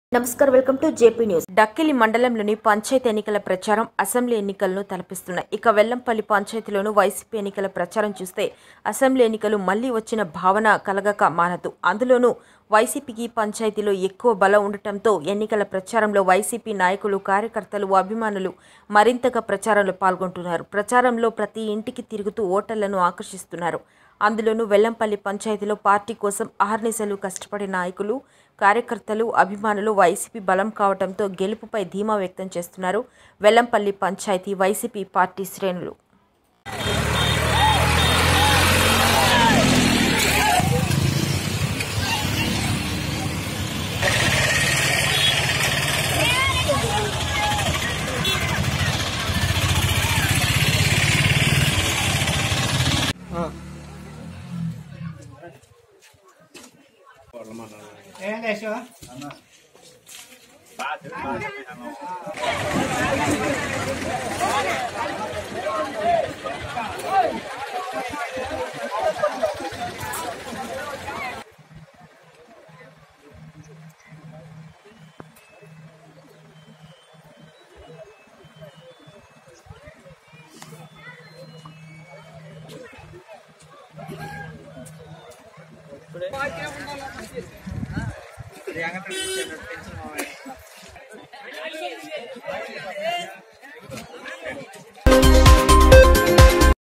నమస్కారం welcome to JP news Dakkili మండలంలోని పంచాయతీ ఎన్నికల ప్రచారం అసెంబ్లీ ఎన్నికలను తలపిస్తున్నాయి ఇక వెల్లంపల్లి పంచాయతీలోను వైసీపీ ఎన్నికల ప్రచారం చూస్తే అసెంబ్లీ ఎన్నికలు మళ్లీ వచ్చిన భావన కలగక మానదు అందులోనూ వైసీపీకి పంచాయతీలో ఎక్కువ బలం ఉండటంతో ఎన్నికల ప్రచారంలో వైసీపీ నాయకులు కార్యకర్తలు అభిమానులు మరింతగా ప్రచారంలో పాల్గొంటున్నారు ప్రచారంలో ప్రతి ఇంటికి తిరుగుతూ ఓటర్లను ఆకర్షిస్తున్నారు అందులోనూ వెల్లంపల్లి పంచాయతీలో పార్టీ కోసం అహర్నిశలు కష్టపడే నాయకులు కార్యకర్తలు అభిమానులు వైసీపీ బలం కావడంతో గెలుపుపై ధీమా వ్యక్తం చేస్తున్నారు వెల్లంపల్లి పంచాయతీ వైసీపీ పార్టీ శ్రేణులు ఏం దేశం